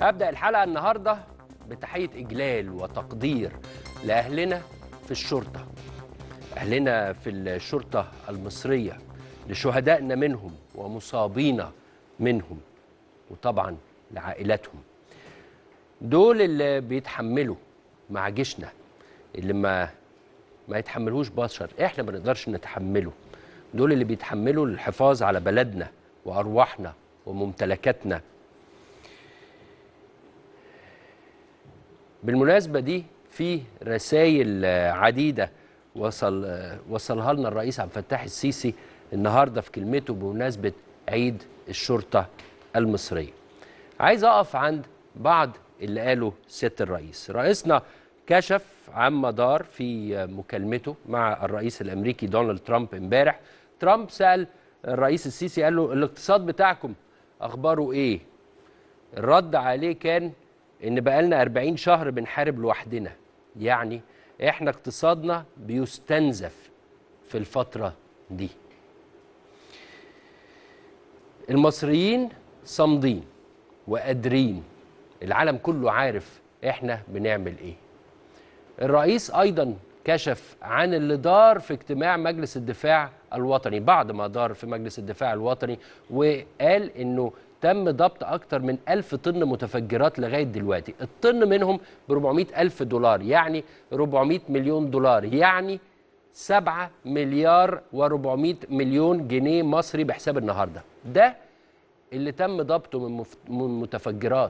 هبدأ الحلقة النهاردة بتحية إجلال وتقدير لأهلنا في الشرطة أهلنا في الشرطة المصرية لشهدائنا منهم ومصابين منهم وطبعا لعائلاتهم دول اللي بيتحملوا مع جيشنا اللي ما ما يتحملوش بشر احنا ما نقدرش نتحمله دول اللي بيتحملوا الحفاظ على بلدنا وارواحنا وممتلكاتنا بالمناسبه دي في رسائل عديده وصل وصلها لنا الرئيس عبد الفتاح السيسي النهارده في كلمته بمناسبه عيد الشرطه المصريه. عايز اقف عند بعض اللي قاله سياده الرئيس، رئيسنا كشف عما دار في مكالمته مع الرئيس الامريكي دونالد ترامب امبارح، ترامب سال الرئيس السيسي قال له الاقتصاد بتاعكم اخباره ايه؟ الرد عليه كان ان بقالنا 40 شهر بنحارب لوحدنا، يعني احنا اقتصادنا بيستنزف في الفتره دي. المصريين صامدين وقادرين العالم كله عارف احنا بنعمل ايه الرئيس ايضا كشف عن اللي دار في اجتماع مجلس الدفاع الوطني بعد ما دار في مجلس الدفاع الوطني وقال انه تم ضبط أكثر من ألف طن متفجرات لغاية دلوقتي الطن منهم ب 400 ألف دولار يعني 400 مليون دولار يعني 7 مليار و400 مليون جنيه مصري بحساب النهارده ده اللي تم ضبطه من, مف... من متفجرات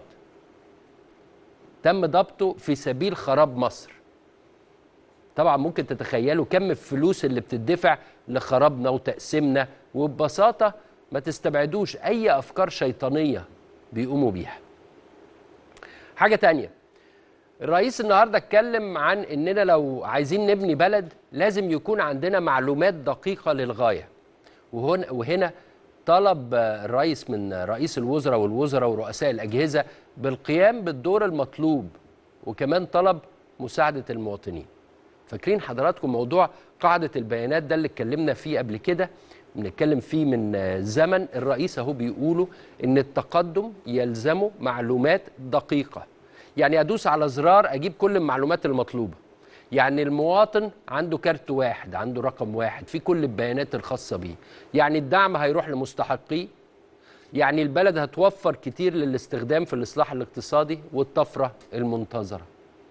تم ضبطه في سبيل خراب مصر طبعا ممكن تتخيلوا كم الفلوس اللي بتدفع لخرابنا وتقسيمنا وببساطة ما تستبعدوش أي أفكار شيطانية بيقوموا بيها حاجة تانية الرئيس النهارده اتكلم عن اننا لو عايزين نبني بلد لازم يكون عندنا معلومات دقيقه للغايه وهنا وهنا طلب الرئيس من رئيس الوزراء والوزراء ورؤساء الاجهزه بالقيام بالدور المطلوب وكمان طلب مساعده المواطنين فاكرين حضراتكم موضوع قاعده البيانات ده اللي اتكلمنا فيه قبل كده بنتكلم فيه من زمن الرئيس اهو بيقولوا ان التقدم يلزمه معلومات دقيقه يعني ادوس على زرار اجيب كل المعلومات المطلوبه يعني المواطن عنده كارت واحد عنده رقم واحد في كل البيانات الخاصه بيه يعني الدعم هيروح لمستحقيه يعني البلد هتوفر كتير للاستخدام في الاصلاح الاقتصادي والطفره المنتظره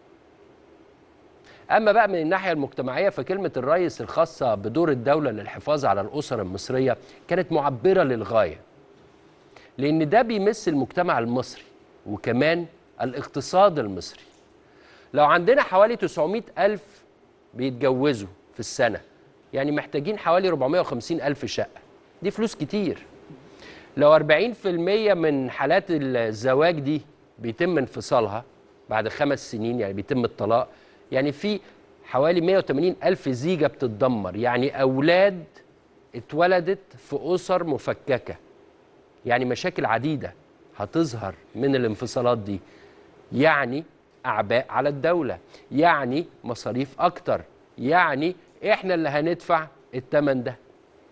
اما بقى من الناحيه المجتمعيه فكلمه الرئيس الخاصه بدور الدوله للحفاظ على الاسر المصريه كانت معبره للغايه لان ده بيمس المجتمع المصري وكمان الاقتصاد المصري لو عندنا حوالي 900 ألف بيتجوزوا في السنة يعني محتاجين حوالي 450 ألف شقة دي فلوس كتير لو 40% من حالات الزواج دي بيتم انفصالها بعد خمس سنين يعني بيتم الطلاق يعني في حوالي 180 ألف زيجة بتتدمر يعني أولاد اتولدت في أسر مفككة يعني مشاكل عديدة هتظهر من الانفصالات دي يعني أعباء على الدولة يعني مصاريف أكتر يعني إحنا اللي هندفع التمن ده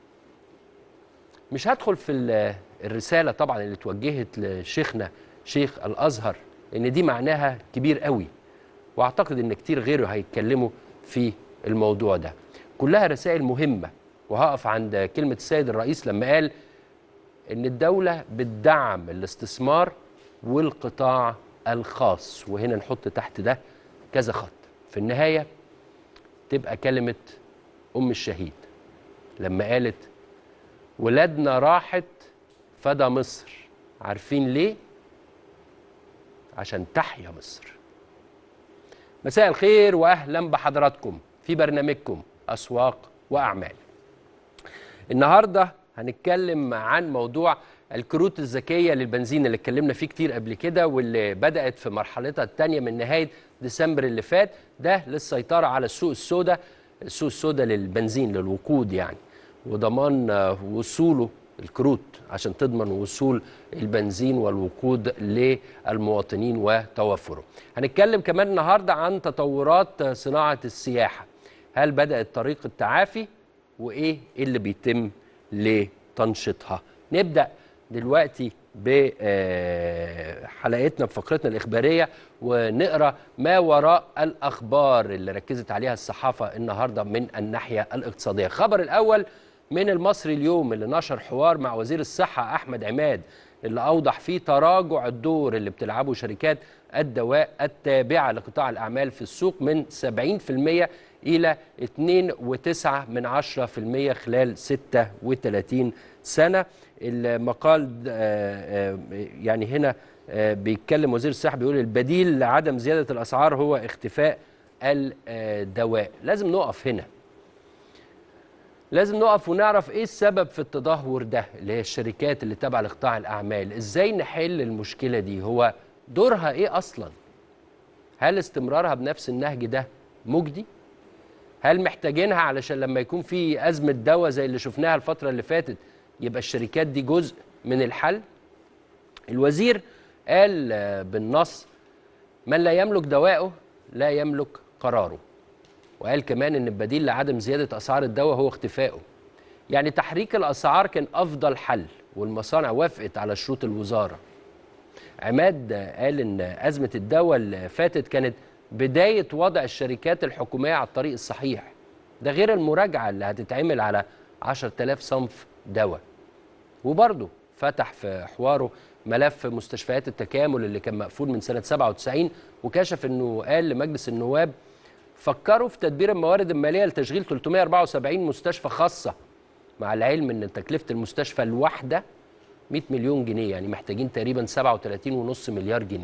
مش هدخل في الرسالة طبعا اللي توجهت لشيخنا شيخ الأزهر إن دي معناها كبير قوي وأعتقد إن كتير غيره هيتكلموا في الموضوع ده كلها رسائل مهمة وهقف عند كلمة السيد الرئيس لما قال إن الدولة بتدعم الاستثمار والقطاع الخاص وهنا نحط تحت ده كذا خط في النهاية تبقى كلمة أم الشهيد لما قالت ولادنا راحت فدى مصر عارفين ليه؟ عشان تحيا مصر مساء الخير وأهلا بحضراتكم في برنامجكم أسواق وأعمال النهارده هنتكلم عن موضوع الكروت الذكيه للبنزين اللي اتكلمنا فيه كتير قبل كده واللي بدات في مرحلتها الثانيه من نهايه ديسمبر اللي فات ده للسيطره على السوق السوداء السوق السوداء للبنزين للوقود يعني وضمان وصوله الكروت عشان تضمن وصول البنزين والوقود للمواطنين وتوفره هنتكلم كمان النهارده عن تطورات صناعه السياحه هل بدات طريق التعافي وايه اللي بيتم لتنشيطها نبدا دلوقتي بحلقتنا بفقرتنا الإخبارية ونقرأ ما وراء الأخبار اللي ركزت عليها الصحافة النهاردة من الناحية الاقتصادية خبر الأول من المصري اليوم اللي نشر حوار مع وزير الصحة أحمد عماد اللي أوضح فيه تراجع الدور اللي بتلعبه شركات الدواء التابعة لقطاع الأعمال في السوق من 70% إلى 2.9 من 10% خلال 36 سنة المقال يعني هنا بيتكلم وزير الصحة بيقول البديل لعدم زيادة الأسعار هو اختفاء الدواء لازم نقف هنا لازم نقف ونعرف ايه السبب في التدهور ده اللي هي الشركات اللي تابعه لقطاع الاعمال ازاي نحل المشكله دي هو دورها ايه اصلا هل استمرارها بنفس النهج ده مجدي هل محتاجينها علشان لما يكون في ازمه دواء زي اللي شفناها الفتره اللي فاتت يبقى الشركات دي جزء من الحل الوزير قال بالنص من لا يملك دواءه لا يملك قراره وقال كمان ان البديل لعدم زياده اسعار الدواء هو اختفائه يعني تحريك الاسعار كان افضل حل والمصانع وافقت على شروط الوزاره عماد قال ان ازمه الدواء اللي فاتت كانت بدايه وضع الشركات الحكوميه على الطريق الصحيح ده غير المراجعه اللي هتتعمل على 10000 صنف دواء وبرضه فتح في حواره ملف مستشفيات التكامل اللي كان مقفول من سنه 97 وكشف انه قال لمجلس النواب فكروا في تدبير الموارد الماليه لتشغيل 374 مستشفى خاصه مع العلم ان تكلفه المستشفى الواحده 100 مليون جنيه يعني محتاجين تقريبا 37.5 مليار جنيه.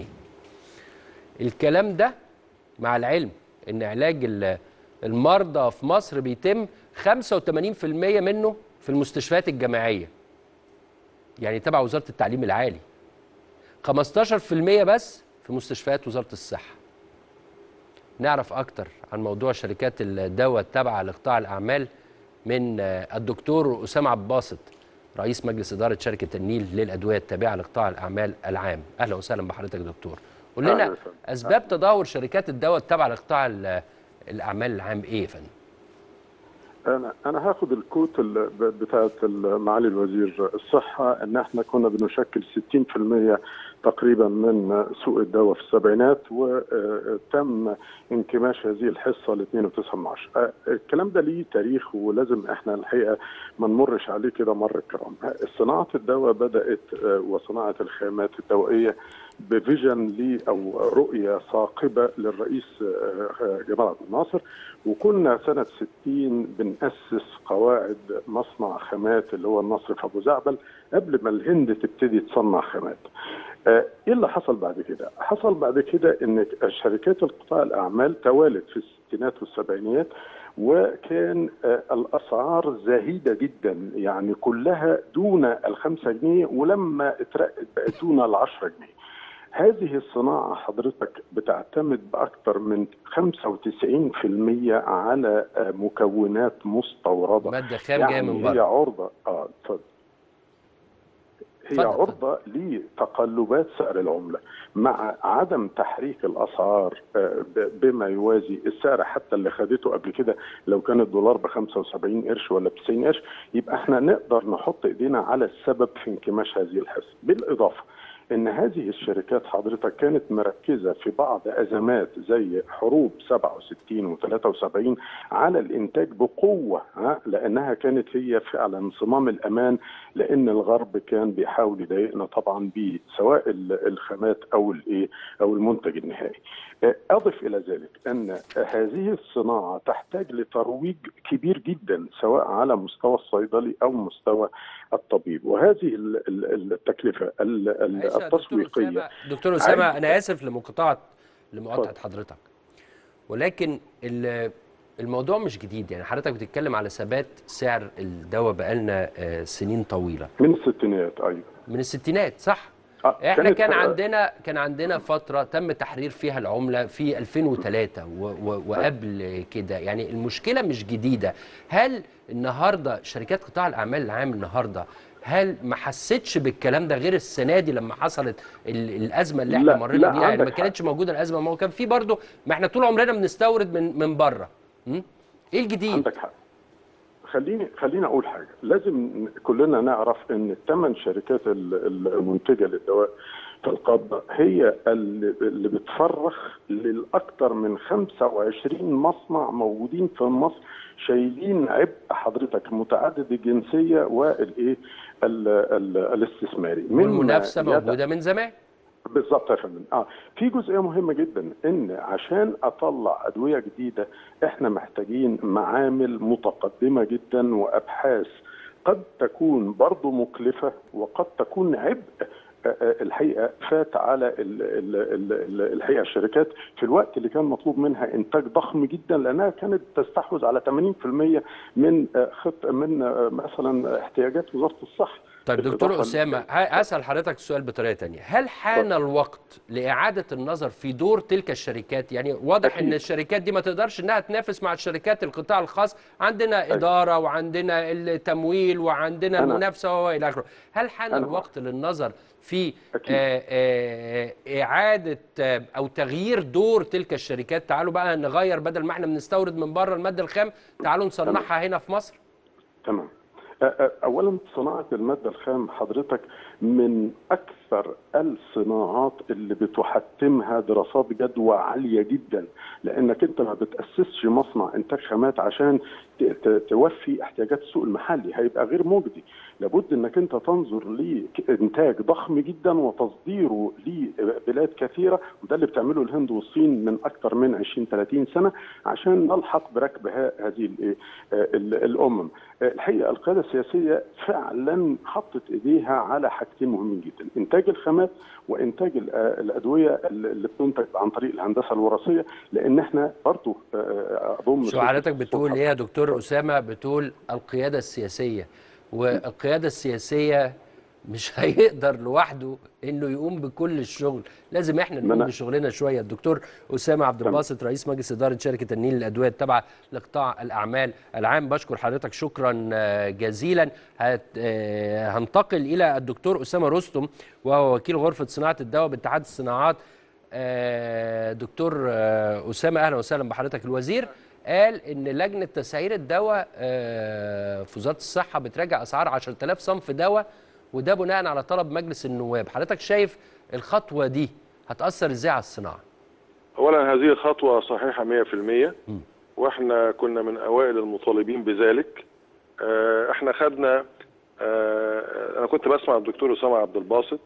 الكلام ده مع العلم ان علاج المرضى في مصر بيتم 85% منه في المستشفيات الجامعيه. يعني تبع وزاره التعليم العالي. 15% بس في مستشفيات وزاره الصحه. نعرف أكتر عن موضوع شركات الدواء التابعة لقطاع الأعمال من الدكتور أسامة عباسط رئيس مجلس إدارة شركة النيل للأدوية التابعة لقطاع الأعمال العام أهلا وسهلا بحضرتك دكتور قول لنا أسباب تدهور شركات الدواء التابعة لقطاع الأعمال العام إيه يا فندم؟ انا انا هاخد الكوت بتاعت معالي الوزير الصحه ان احنا كنا بنشكل 60% تقريبا من سوق الدواء في السبعينات وتم انكماش هذه الحصه ل 2.9 الكلام ده ليه تاريخ ولازم احنا الحقيقه ما نمرش عليه كده مر الكرام صناعه الدواء بدات وصناعه الخامات الدوائيه بفيجن لي او رؤيه ثاقبه للرئيس جمال عبد الناصر وكنا سنه 60 بناسس قواعد مصنع خامات اللي هو النصر في ابو زعبل قبل ما الهند تبتدي تصنع خامات. ايه اللي حصل بعد كده؟ حصل بعد كده ان شركات القطاع الاعمال توالت في الستينات والسبعينيات وكان الاسعار زهيده جدا يعني كلها دون الخمسة جنيه ولما اترقت بقت دون العشرة جنيه. هذه الصناعة حضرتك بتعتمد بأكثر من 95% على مكونات مستوردة مادة خام يعني جاية من بره هي عرضة اه اتفضل هي عرضة لتقلبات سعر العملة مع عدم تحريك الأسعار بما يوازي السعر حتى اللي خدته قبل كده لو كان الدولار ب 75 قرش ولا ب 90 قرش يبقى احنا نقدر نحط ايدينا على السبب في انكماش هذه الحصة بالإضافة ان هذه الشركات حضرتك كانت مركزه في بعض ازمات زي حروب 67 و73 على الانتاج بقوه ها لانها كانت هي فعلا صمام الامان لان الغرب كان بيحاول يضايقنا طبعا بسواء الخامات او الايه او المنتج النهائي. اضف الى ذلك ان هذه الصناعه تحتاج لترويج كبير جدا سواء على مستوى الصيدلي او مستوى الطبيب وهذه التكلفه التسويقيه دكتور اسامه انا اسف لمقاطعه لمقاطعه حضرتك ولكن الموضوع مش جديد يعني حضرتك بتتكلم على ثبات سعر الدواء بقالنا سنين طويله من الستينات ايوه من الستينات صح احنا كان عندنا كان عندنا فتره تم تحرير فيها العمله في 2003 و و وقبل كده يعني المشكله مش جديده هل النهارده شركات قطاع الاعمال العام النهارده هل ما حسيتش بالكلام ده غير السنه دي لما حصلت الازمه اللي احنا مرينا بيها يعني ما كانتش موجوده الازمه ما هو كان في برضه ما احنا طول عمرنا بنستورد من من بره ايه الجديد عندك حق خليني خليني اقول حاجه لازم كلنا نعرف ان الثمان شركات المنتجه للدواء في القبضه هي اللي اللي بتفرخ للاكثر من 25 مصنع موجودين في مصر شايلين عبء حضرتك متعدد الجنسيه والايه الاستثماري والمنافسه موجوده من زمان بالظبط يا فندم اه في جزئيه مهمه جدا ان عشان اطلع ادويه جديده احنا محتاجين معامل متقدمه جدا وابحاث قد تكون برضه مكلفه وقد تكون عبء الحقيقه فات على ال ال ال الحقيقه الشركات في الوقت اللي كان مطلوب منها انتاج ضخم جدا لانها كانت تستحوذ على 80% من خط من مثلا احتياجات وزاره الصحه طيب دكتور اسامه هسال حضرتك السؤال بطريقه ثانيه هل حان الوقت لاعاده النظر في دور تلك الشركات يعني واضح أكيد. ان الشركات دي ما تقدرش انها تنافس مع الشركات القطاع الخاص عندنا أكيد. اداره وعندنا التمويل وعندنا المنافسه والى اخره هل حان أنا. الوقت للنظر في آآ آآ اعاده او تغيير دور تلك الشركات تعالوا بقى نغير بدل ما احنا بنستورد من بره الماده الخام تعالوا نصنعها هنا في مصر تمام اولا صناعه الماده الخام حضرتك من اكثر الصناعات اللي بتحتمها دراسات جدوى عاليه جدا لانك انت ما بتاسسش مصنع انتاج خامات عشان توفي احتياجات السوق المحلي هيبقى غير مجدي لابد انك انت تنظر لانتاج ضخم جدا وتصديره لبلاد كثيره وده اللي بتعمله الهند والصين من اكثر من 20 30 سنه عشان نلحق بركب هذه الامم الحقيقه القياده السياسيه فعلا حطت ايديها على حاجتين مهمين جدا انتاج الخامات وانتاج الادويه اللي بتنتج عن طريق الهندسه الوراثيه لان احنا برضه اضم شو حضرتك بتقول ايه يا دكتور اسامه بتقول القياده السياسيه والقياده السياسيه مش هيقدر لوحده انه يقوم بكل الشغل لازم احنا نقوم بشغلنا شويه الدكتور اسامه عبد الباسط رئيس مجلس اداره شركه النيل للادويه التابعه لقطاع الاعمال العام بشكر حضرتك شكرا جزيلا هنتقل الى الدكتور اسامه رستم وهو وكيل غرفه صناعه الدواء باتحاد الصناعات دكتور اسامه اهلا وسهلا بحضرتك الوزير قال ان لجنه تسعير الدواء في وزاره الصحه بتراجع اسعار 10000 صنف دواء وده بناء على طلب مجلس النواب حضرتك شايف الخطوه دي هتاثر ازاي على الصناعه اولا هذه خطوه صحيحه 100% واحنا كنا من اوائل المطالبين بذلك احنا خدنا انا كنت بسمع الدكتور اسامه عبد الباسط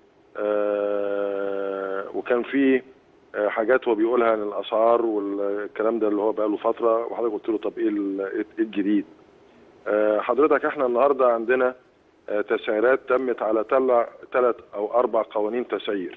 وكان في حاجات هو بيقولها عن الاسعار والكلام ده اللي هو بقى له فتره وحضرتك قلت له طب ايه الجديد حضرتك احنا النهارده عندنا تسعيرات تمت على ثلاث او اربع قوانين تسعير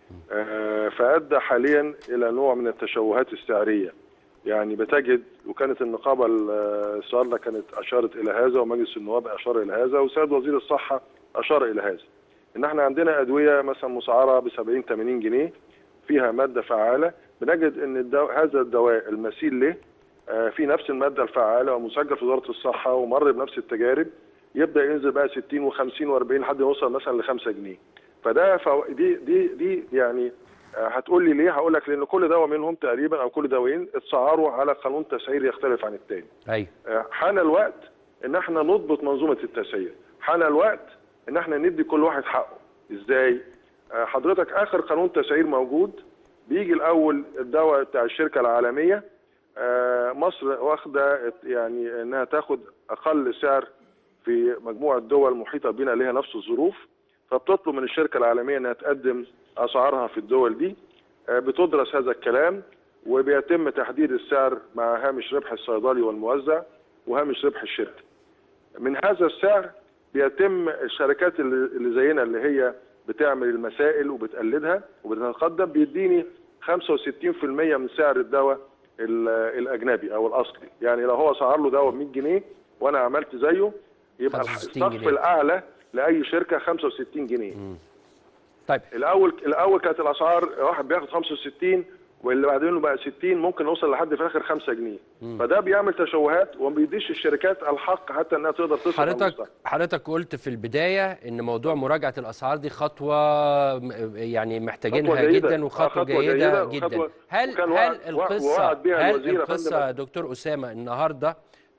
فادى حاليا الى نوع من التشوهات السعريه يعني بتجد وكانت النقابه السؤال كانت اشارت الى هذا ومجلس النواب اشار الى هذا وسيد وزير الصحه اشار الى هذا ان احنا عندنا ادويه مثلا مسعره ب 70 80 جنيه فيها ماده فعاله بنجد ان الدو... هذا الدواء المثيل له في نفس الماده الفعاله ومسجل في وزاره الصحه ومر بنفس التجارب يبدا ينزل بقى 60 و50 و40 لحد يوصل مثلا ل 5 جنيه فده فو... دي دي دي يعني هتقول لي ليه هقول لك لان كل دواء منهم تقريبا او كل دوايين اتسعروا على قانون تسعير يختلف عن الثاني ايوه حان الوقت ان احنا نضبط منظومه التسعير حان الوقت ان احنا ندي كل واحد حقه ازاي حضرتك اخر قانون تسعير موجود بيجي الاول الدواء بتاع الشركه العالميه مصر واخده يعني انها تاخد اقل سعر في مجموعه دول محيطه بنا لها نفس الظروف فبتطلب من الشركه العالميه انها تقدم اسعارها في الدول دي بتدرس هذا الكلام وبيتم تحديد السعر مع هامش ربح الصيدلي والموزع وهامش ربح الشركه. من هذا السعر بيتم الشركات اللي زينا اللي هي بتعمل المسائل وبتقلدها وبتتقدم بيديني 65% من سعر الدواء الاجنبي او الاصلي، يعني لو هو سعر له دواء ب 100 جنيه وانا عملت زيه يبقى الصف الاعلى لاي شركه 65 جنيه. مم. طيب الاول الاول كانت الاسعار واحد بياخد 65 واللي بعدين بقى 60 ممكن نوصل لحد في الاخر 5 جنيه مم. فده بيعمل تشوهات وما بيديش الشركات الحق حتى انها تقدر تصرف على حضرتك المستقبل. حضرتك قلت في البدايه ان موضوع مراجعه الاسعار دي خطوه م- يعني محتاجينها خطوة جيدة. جدا آه، وخطوه خطوة جيده جيدة جدا وخطوة- هل وكان هل وعد- القصه ووعد بها هل الوزير يا القصه فندم. يا دكتور اسامه النهارده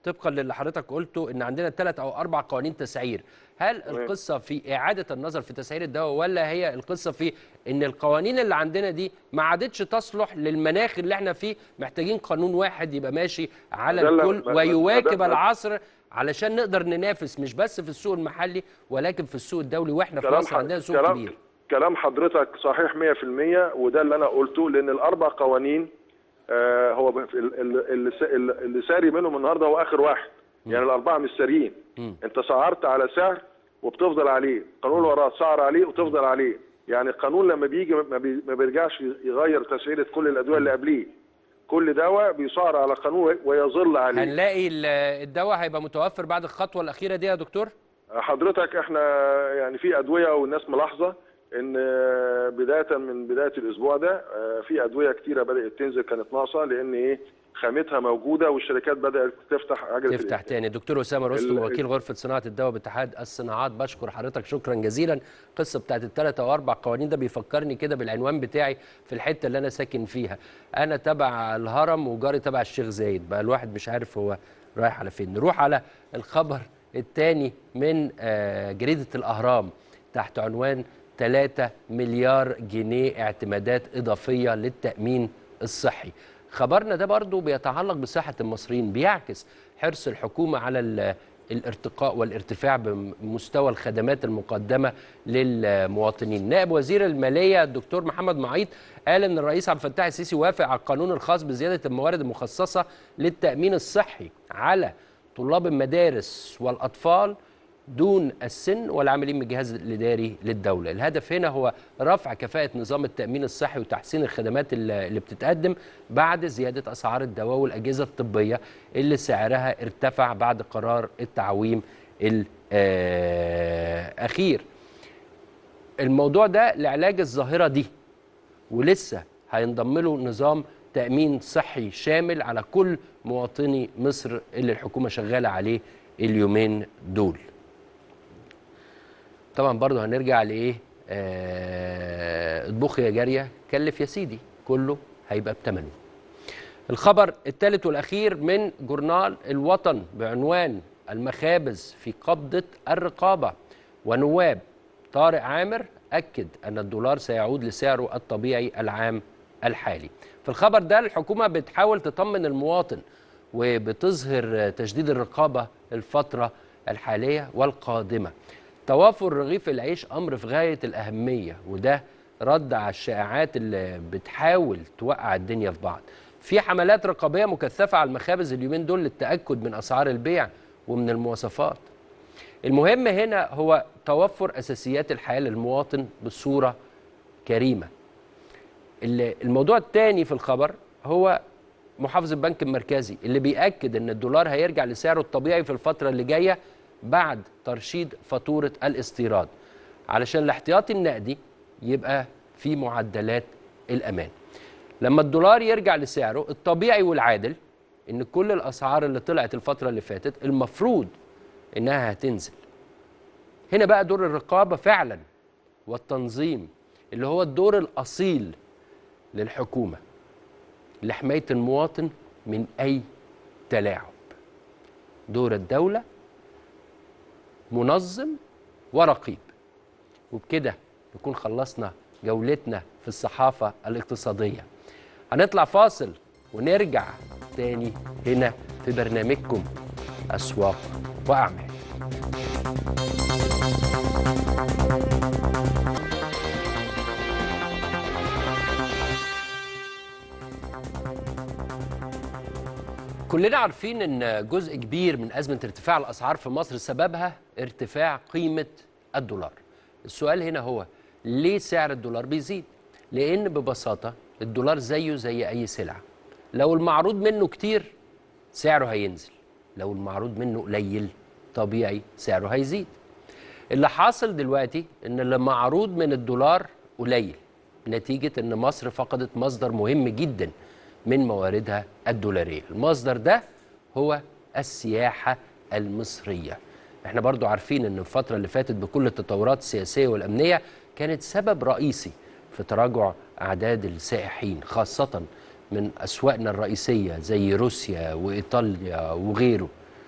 طبقا للي حضرتك قلته ان عندنا ثلاث او اربع قوانين تسعير هل تمام. القصه في اعاده النظر في تسعير الدواء ولا هي القصه في ان القوانين اللي عندنا دي ما عادتش تصلح للمناخ اللي احنا فيه محتاجين قانون واحد يبقى ماشي على ده اللي- الكل ما- ما- ويواكب ما- العصر علشان نقدر ننافس مش بس في السوق المحلي ولكن في السوق الدولي واحنا في كلام مصر ح- عندنا سوق كلام كبير كلام حضرتك صحيح 100% وده اللي انا قلته لان الاربع قوانين آه هو ب- ال- ال- اللي س- ال- اللي ساري منهم النهارده هو اخر واحد يعني الاربعه مش ساريين مم. انت سعرت على سعر وبتفضل عليه القانون اللي وراه سعر عليه وتفضل عليه يعني القانون لما بيجي ما بي- ما بيرجعش يغير تسعيره كل الادويه اللي قبليه كل دواء بيسعر على قانون ويظل عليه هنلاقي ال- الدواء هيبقى متوفر بعد الخطوه الاخيره دي يا دكتور حضرتك احنا يعني في ادويه والناس ملاحظه ان بدايه من بدايه الاسبوع ده في ادويه كتيره بدات تنزل كانت ناقصه لان ايه خامتها موجوده والشركات بدات تفتح عجله تفتح الإنتاج. تاني دكتور اسامه رستم ال- وكيل غرفه صناعه الدواء باتحاد الصناعات بشكر حضرتك شكرا جزيلا القصه بتاعت الثلاث او اربع قوانين ده بيفكرني كده بالعنوان بتاعي في الحته اللي انا ساكن فيها انا تبع الهرم وجاري تبع الشيخ زايد بقى الواحد مش عارف هو رايح على فين نروح على الخبر الثاني من آه، جريده الاهرام تحت عنوان 3 مليار جنيه اعتمادات اضافيه للتامين الصحي خبرنا ده برضو بيتعلق بصحة المصريين بيعكس حرص الحكومة على ال- الارتقاء والارتفاع بمستوى الخدمات المقدمة للمواطنين نائب وزير المالية الدكتور محمد معيط قال ان الرئيس عبد الفتاح السيسي وافق على القانون الخاص بزيادة الموارد المخصصة للتأمين الصحي على طلاب المدارس والأطفال دون السن والعاملين بالجهاز الاداري للدوله، الهدف هنا هو رفع كفاءه نظام التامين الصحي وتحسين الخدمات اللي اللي بتتقدم بعد زياده اسعار الدواء والاجهزه الطبيه اللي سعرها ارتفع بعد قرار التعويم الاخير. الموضوع ده لعلاج الظاهره دي ولسه هينضم له نظام تأمين صحي شامل على كل مواطني مصر اللي الحكومة شغالة عليه اليومين دول طبعا برضو هنرجع لإيه آه، اطبخ يا جارية كلف يا سيدي كله هيبقى بتمنه الخبر الثالث والأخير من جورنال الوطن بعنوان المخابز في قبضة الرقابة ونواب طارق عامر أكد أن الدولار سيعود لسعره الطبيعي العام الحالي في الخبر ده الحكومة بتحاول تطمن المواطن وبتظهر تشديد الرقابة الفترة الحالية والقادمة توافر رغيف العيش أمر في غاية الأهمية وده رد على الشائعات اللي بتحاول توقع الدنيا في بعض في حملات رقابية مكثفة على المخابز اليومين دول للتأكد من أسعار البيع ومن المواصفات المهم هنا هو توفر أساسيات الحياة للمواطن بصورة كريمة ال- الموضوع الثاني في الخبر هو محافظ البنك المركزي اللي بيأكد ان الدولار هيرجع لسعره الطبيعي في الفترة اللي جاية بعد ترشيد فاتورة الاستيراد علشان الاحتياطي النقدي يبقى في معدلات الأمان لما الدولار يرجع لسعره الطبيعي والعادل ان كل الأسعار اللي طلعت الفترة اللي فاتت المفروض انها هتنزل هنا بقى دور الرقابة فعلا والتنظيم اللي هو الدور الأصيل للحكومة لحماية المواطن من أي تلاعب دور الدولة منظم ورقيب وبكده نكون خلصنا جولتنا في الصحافة الاقتصادية هنطلع فاصل ونرجع تاني هنا في برنامجكم أسواق وأعمال كلنا عارفين ان جزء كبير من ازمه ارتفاع الاسعار في مصر سببها ارتفاع قيمه الدولار. السؤال هنا هو ليه سعر الدولار بيزيد؟ لان ببساطه الدولار زيه زي اي سلعه. لو المعروض منه كتير سعره هينزل، لو المعروض منه قليل طبيعي سعره هيزيد. اللي حاصل دلوقتي ان اللي معروض من الدولار قليل نتيجه ان مصر فقدت مصدر مهم جدا من مواردها الدولاريه المصدر ده هو السياحه المصريه احنا برضو عارفين ان الفتره اللي فاتت بكل التطورات السياسيه والامنيه كانت سبب رئيسي في تراجع اعداد السائحين خاصه من اسواقنا الرئيسيه زي روسيا وايطاليا وغيره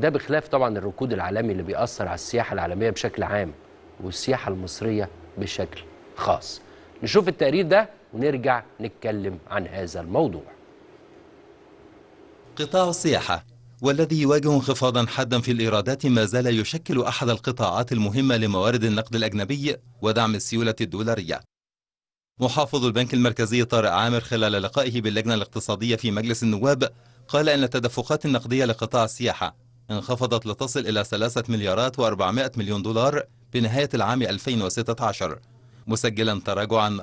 ده بخلاف طبعا الركود العالمي اللي بيأثر على السياحة العالمية بشكل عام والسياحة المصرية بشكل خاص نشوف التقرير ده ونرجع نتكلم عن هذا الموضوع قطاع السياحة والذي يواجه انخفاضا حادا في الإيرادات ما زال يشكل أحد القطاعات المهمة لموارد النقد الأجنبي ودعم السيولة الدولارية محافظ البنك المركزي طارق عامر خلال لقائه باللجنة الاقتصادية في مجلس النواب قال إن التدفقات النقدية لقطاع السياحة انخفضت لتصل إلى 3 مليارات و400 مليون دولار بنهاية العام 2016 مسجلا تراجعا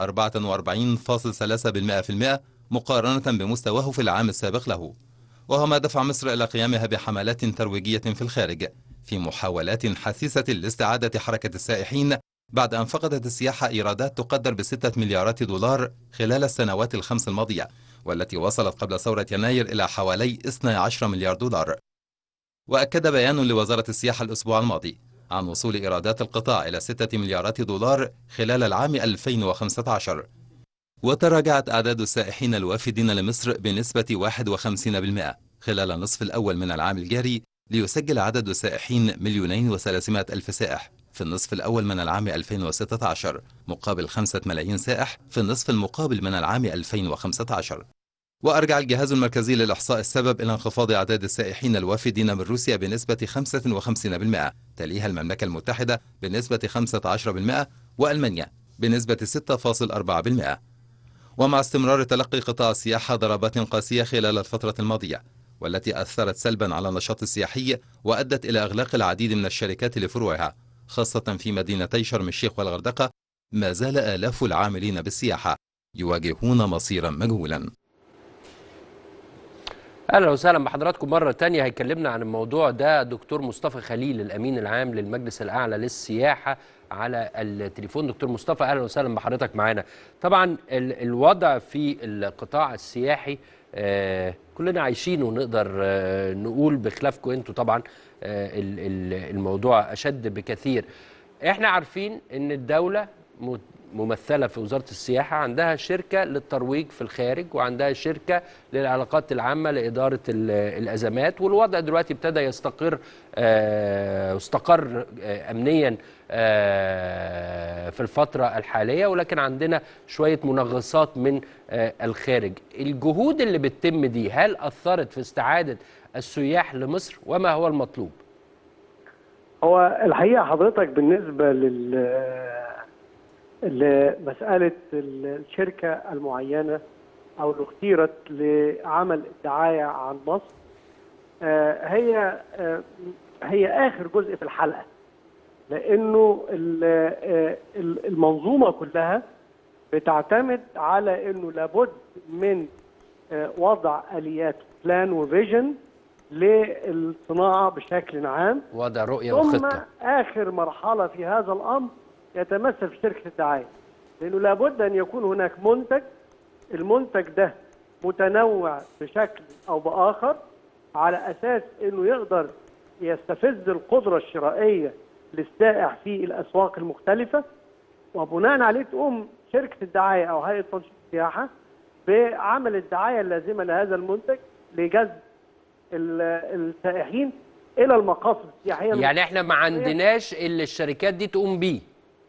44.3% مقارنة بمستواه في العام السابق له وهو ما دفع مصر إلى قيامها بحملات ترويجية في الخارج في محاولات حثيثة لاستعادة حركة السائحين بعد أن فقدت السياحة إيرادات تقدر بستة مليارات دولار خلال السنوات الخمس الماضية والتي وصلت قبل ثورة يناير إلى حوالي 12 مليار دولار وأكد بيان لوزارة السياحة الأسبوع الماضي عن وصول إيرادات القطاع إلى 6 مليارات دولار خلال العام 2015 وتراجعت أعداد السائحين الوافدين لمصر بنسبة 51% خلال النصف الأول من العام الجاري ليسجل عدد السائحين مليونين وثلاثمائة ألف سائح في النصف الأول من العام 2016 مقابل خمسة ملايين سائح في النصف المقابل من العام 2015 وأرجع الجهاز المركزي للإحصاء السبب إلى انخفاض أعداد السائحين الوافدين من روسيا بنسبة 55% تليها المملكة المتحدة بنسبة 15% وألمانيا بنسبة 6.4% ومع استمرار تلقي قطاع السياحة ضربات قاسية خلال الفترة الماضية والتي أثرت سلبا على النشاط السياحي وأدت إلى إغلاق العديد من الشركات لفروعها خاصة في مدينتي شرم الشيخ والغردقة ما زال آلاف العاملين بالسياحة يواجهون مصيرا مجهولا اهلا وسهلا بحضراتكم مره تانية هيكلمنا عن الموضوع ده دكتور مصطفى خليل الامين العام للمجلس الاعلى للسياحه على التليفون دكتور مصطفى اهلا وسهلا بحضرتك معانا طبعا ال- الوضع في القطاع السياحي آه كلنا عايشينه نقدر آه نقول بخلافكم انتوا طبعا آه ال- ال- الموضوع اشد بكثير احنا عارفين ان الدوله م- ممثله في وزاره السياحه عندها شركه للترويج في الخارج وعندها شركه للعلاقات العامه لاداره ال- الازمات والوضع دلوقتي ابتدى يستقر آه، واستقر آه، امنيا آه، في الفتره الحاليه ولكن عندنا شويه منغصات من آه، الخارج الجهود اللي بتتم دي هل اثرت في استعاده السياح لمصر وما هو المطلوب هو الحقيقه حضرتك بالنسبه لل لمساله الشركه المعينه او اللي اختيرت لعمل الدعايه عن مصر آه، هي آه، هي اخر جزء في الحلقه لانه ال- آه، ال- المنظومه كلها بتعتمد على انه لابد من آه، وضع اليات بلان وفيجن للصناعه بشكل عام وضع رؤيه ثم وخطه اخر مرحله في هذا الامر يتمثل في شركه الدعايه لانه لابد ان يكون هناك منتج المنتج ده متنوع بشكل او باخر على اساس انه يقدر يستفز القدره الشرائيه للسائح في الاسواق المختلفه وبناء عليه تقوم شركه الدعايه او هيئه تنشيط السياحه بعمل الدعايه اللازمه لهذا المنتج لجذب ال- السائحين الى المقاصد السياحيه يعني احنا ما عندناش اللي الشركات دي تقوم بيه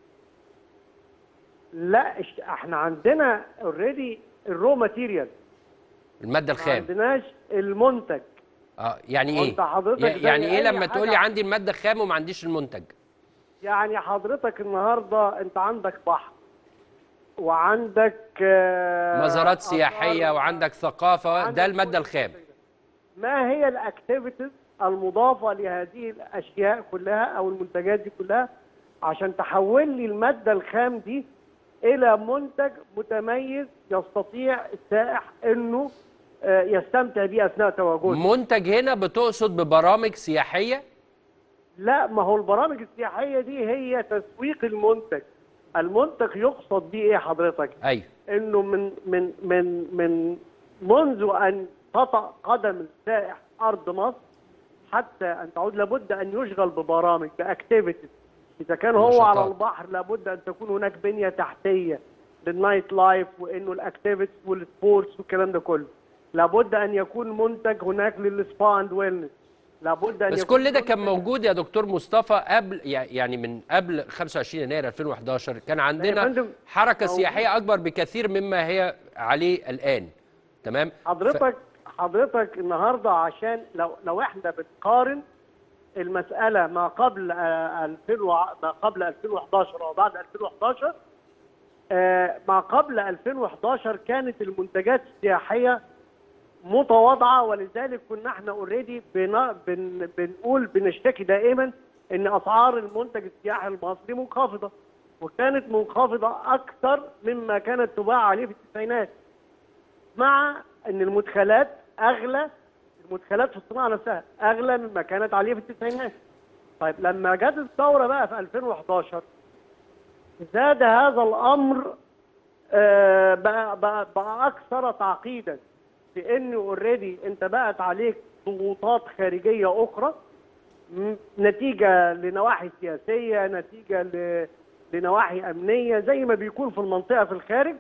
لا إش- احنا عندنا اوريدي الرو ماتيريال الماده ما الخام عندناش المنتج اه يعني ايه وانت حضرتك يع- زي يعني ايه أي لما حاجة- تقول لي عندي الماده الخام وما عنديش المنتج يعني حضرتك النهارده انت عندك بحر وعندك آه، مزارات سياحيه آثار، وعندك ثقافه وعندك ده الماده كل الخام شيء. ما هي الاكتيفيتيز المضافه لهذه الاشياء كلها او المنتجات دي كلها عشان تحول لي الماده الخام دي الى منتج متميز يستطيع السائح انه آه، يستمتع بيه اثناء تواجده منتج هنا بتقصد ببرامج سياحيه لا ما هو البرامج السياحيه دي هي تسويق المنتج المنتج يقصد بيه ايه حضرتك ايوه انه من من من من منذ ان تطأ قدم السائح ارض مصر حتى ان تعود لابد ان يشغل ببرامج باكتيفيتيز اذا كان هو نشاطات. على البحر لابد ان تكون هناك بنيه تحتيه للنايت لايف وانه الاكتيفيتيز والسبورتس والكلام ده كله لابد ان يكون منتج هناك للسبا اند ويلنس لابد ان بس يكون كل ده كان منتج- موجود يا دكتور مصطفى قبل يعني من قبل 25 يناير 2011 كان عندنا فندم، حركه موجود. سياحيه اكبر بكثير مما هي عليه الان تمام حضرتك حضرتك النهارده عشان لو لو احنا بنقارن المساله ما قبل آه، 2000 وع- ما قبل 2011 وبعد 2011 آه، ما قبل 2011 كانت المنتجات السياحيه متواضعه ولذلك كنا احنا اوريدي بن بن بنقول بنشتكي دائما ان اسعار المنتج السياحي المصري منخفضه وكانت منخفضه اكثر مما كانت تباع عليه في التسعينات مع ان المدخلات اغلى المدخلات في الصناعه نفسها اغلى مما كانت عليه في التسعينات طيب لما جت الثوره بقى في 2011 زاد هذا الامر آه، بقى, بقى, بقى اكثر تعقيدا في ان اوريدي انت بقت عليك ضغوطات خارجيه اخرى م- نتيجه لنواحي سياسيه نتيجه ل- لنواحي امنيه زي ما بيكون في المنطقه في الخارج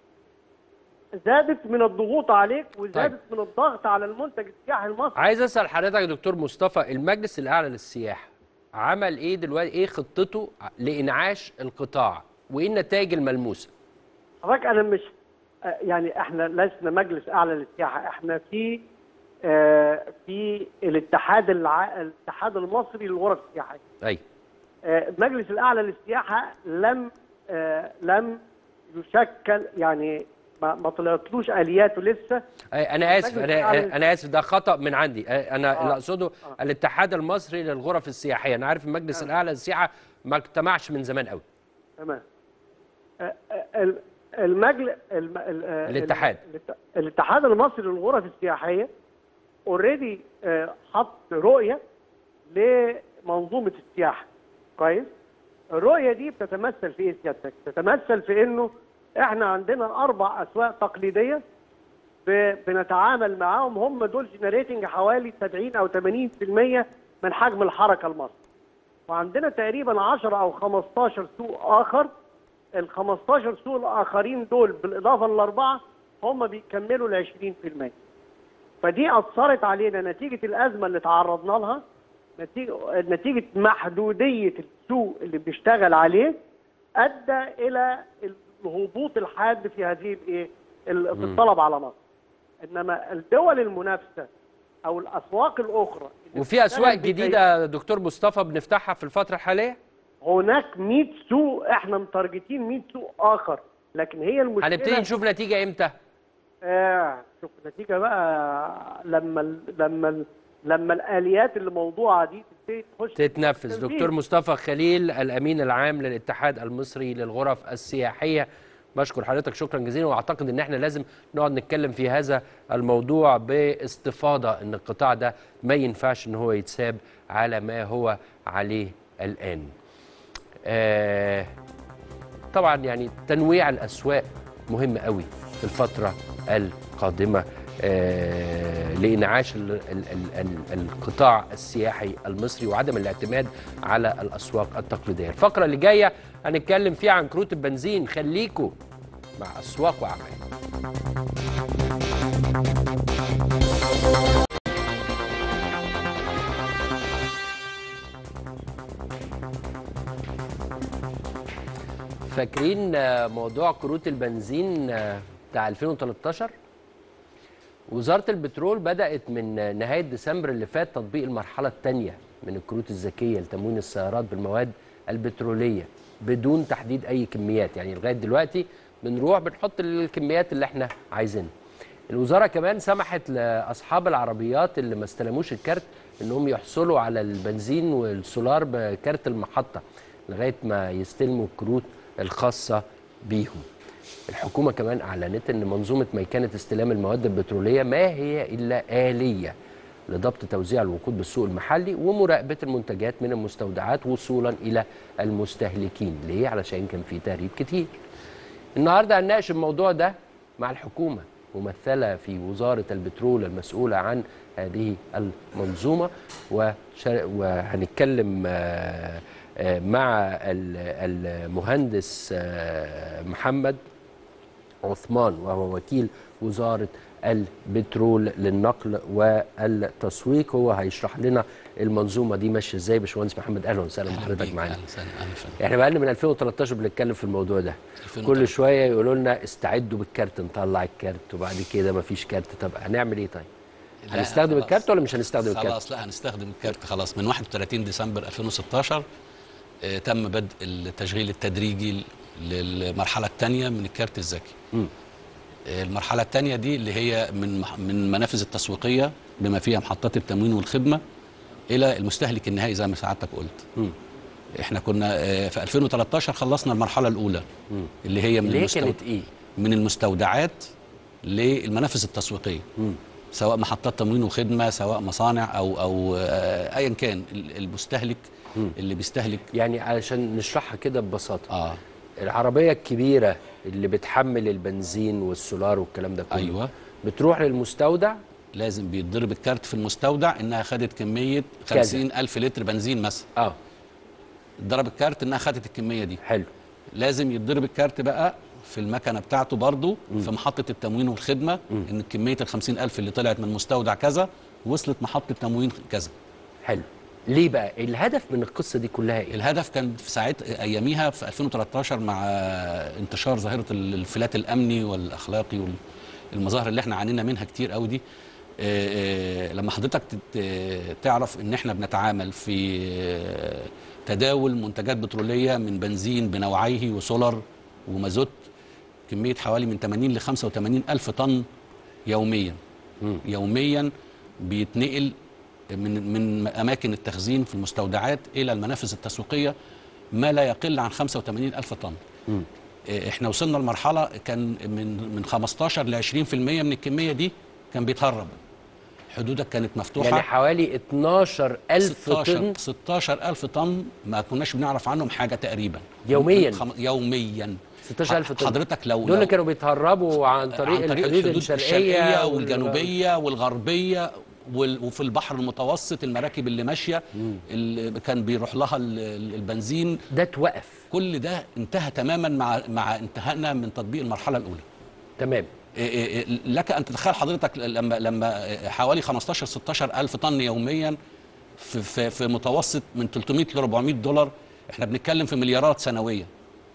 زادت من الضغوط عليك وزادت من الضغط على المنتج السياحي المصري عايز اسال حضرتك يا دكتور مصطفى المجلس الاعلى للسياحه عمل ايه دلوقتي ايه خطته لانعاش القطاع وايه النتائج الملموسه حضرتك انا مش آه، يعني احنا لسنا مجلس اعلى للسياحه احنا في آه، في الاتحاد الع... الاتحاد المصري للغرف السياحيه ايوه آه، المجلس الاعلى للسياحه لم آه، لم يشكل يعني ما, ما طلعتلوش الياته لسه أي انا اسف المجلس الأعلى- انا انا اسف ده خطا من عندي أي انا آه. اللي اقصده الاتحاد المصري للغرف السياحيه انا عارف المجلس الاعلى للسياحه ما اجتمعش من زمان قوي تمام آه، آه، ال- المجلس الم... ال- آه، الاتحاد. ال- الات- الاتحاد المصري للغرف السياحيه اوريدي حط رؤيه لمنظومه السياحه كويس الرؤيه دي بتتمثل في ايه سيادتك بتتمثل في انه احنا عندنا اربع اسواق تقليديه ب- بنتعامل معاهم هم دول جنريتنج حوالي 70 او 80% من حجم الحركه المصري وعندنا تقريبا 10 او 15 سوق اخر ال 15 سوق الاخرين دول بالاضافه للاربعه هم بيكملوا ال 20% فدي اثرت علينا نتيجه الازمه اللي تعرضنا لها نتيجه نتيجه محدوديه السوق اللي بنشتغل عليه ادى الى الهبوط الحاد في هذه الايه ال- في الطلب على مصر انما الدول المنافسه او الاسواق الاخرى اللي وفي اسواق بتشتغل بزي- جديده يا دكتور مصطفى بنفتحها في الفتره الحاليه هناك 100 سوق احنا متارجتين 100 سوق اخر لكن هي المشكله هنبتدي نشوف نتيجه امتى آه شوف النتيجه بقى لما ال- لما ال- لما الاليات اللي موضوعه دي تبتدي تخش تتنفذ تنفيذ. دكتور مصطفى خليل الامين العام للاتحاد المصري للغرف السياحيه بشكر حضرتك شكرا جزيلا واعتقد ان احنا لازم نقعد نتكلم في هذا الموضوع باستفاضه ان القطاع ده ما ينفعش ان هو يتساب على ما هو عليه الان. آه طبعا يعني تنويع الاسواق مهم قوي في الفتره القادمه آه لانعاش ال ال ال ال القطاع السياحي المصري وعدم الاعتماد على الاسواق التقليديه. الفقره اللي جايه هنتكلم فيها عن كروت البنزين خليكم مع اسواق واعمال. فاكرين آه، موضوع كروت البنزين آه، بتاع 2013 وزارة البترول بدأت من آه، نهاية ديسمبر اللي فات تطبيق المرحلة الثانية من الكروت الذكية لتموين السيارات بالمواد البترولية بدون تحديد أي كميات يعني لغاية دلوقتي بنروح بنحط الكميات اللي احنا عايزينها الوزارة كمان سمحت لأصحاب العربيات اللي ما استلموش الكارت إنهم يحصلوا على البنزين والسولار بكارت المحطة لغاية ما يستلموا الكروت الخاصة بيهم الحكومة كمان أعلنت أن منظومة ميكنة استلام المواد البترولية ما هي إلا آلية لضبط توزيع الوقود بالسوق المحلي ومراقبة المنتجات من المستودعات وصولا إلى المستهلكين ليه؟ علشان كان في تهريب كتير النهاردة هنناقش الموضوع ده مع الحكومة ممثلة في وزارة البترول المسؤولة عن هذه المنظومة وشر- وهنتكلم آه، آه، مع ال- المهندس آه، محمد عثمان وهو وكيل وزارة البترول للنقل والتسويق هو هيشرح لنا المنظومه دي ماشيه ازاي باشمهندس محمد اهلا وسهلا أهلاً بحضرتك بيك، معانا أهلاً وسهلاً، أهلاً فندم. احنا بقالنا من 2013 بنتكلم في الموضوع ده 2013. كل شويه يقولوا لنا استعدوا بالكارت نطلع الكارت وبعد كده مفيش كارت طب هنعمل ايه طيب لا، هنستخدم خلاص. الكارت ولا مش هنستخدم الكارت خلاص لا هنستخدم الكارت خلاص من 31 ديسمبر 2016 آه، تم بدء التشغيل التدريجي للمرحله الثانيه من الكارت الذكي مم. آه، المرحله الثانيه دي اللي هي من مح- من المنافذ التسويقيه بما فيها محطات التموين والخدمه الى المستهلك النهائي زي ما سعادتك قلت مم. احنا كنا آه، في 2013 خلصنا المرحله الاولى مم. اللي هي من اللي هي المستو- كانت ايه من المستودعات للمنافذ التسويقيه مم. سواء محطات تموين وخدمه سواء مصانع او او آه، ايا كان ال- المستهلك مم. اللي بيستهلك يعني علشان نشرحها كده ببساطه اه العربيه الكبيره اللي بتحمل البنزين والسولار والكلام ده كله ايوه بتروح للمستودع لازم بيتضرب الكارت في المستودع انها خدت كميه كذا. 50 الف لتر بنزين مثلا اه ضرب الكارت انها خدت الكميه دي حلو لازم يتضرب الكارت بقى في المكنه بتاعته برضه في محطه التموين والخدمه ان كميه ال 50 الف اللي طلعت من مستودع كذا وصلت محطه تموين كذا حلو ليه بقى الهدف من القصه دي كلها ايه الهدف كان في ساعات اياميها في 2013 مع انتشار ظاهره الانفلات الامني والاخلاقي والمظاهر اللي احنا عانينا منها كتير قوي دي آه، آه، لما حضرتك تت- تعرف ان احنا بنتعامل في آه، تداول منتجات بتروليه من بنزين بنوعيه وسولار ومازوت كميه حوالي من 80 ل 85 الف طن يوميا مم. يوميا بيتنقل من من اماكن التخزين في المستودعات الى المنافذ التسويقيه ما لا يقل عن 85 الف طن مم. إيه، احنا وصلنا لمرحله كان من من 15 ل 20% من الكميه دي كان بيتهرب حدودك كانت مفتوحه يعني حوالي 12000 16 طن 16000 طن ما كناش بنعرف عنهم حاجه تقريبا يومياً؟ خم... يوميا 16000 طن حضرتك لو دول اللي لو- كانوا بيتهربوا عن طريق, عن طريق الحدود, الشرقيه وال- والجنوبيه والغربيه وال- وفي البحر المتوسط المراكب اللي ماشيه اللي كان بيروح لها ال- ال- البنزين ده توقف كل ده انتهى تماما مع مع انتهائنا من تطبيق المرحله الاولى تمام إيه إيه إيه لك ان تتخيل حضرتك لما لما حوالي 15 16 الف طن يوميا في, في, في متوسط من 300 ل 400 دولار احنا بنتكلم في مليارات سنويه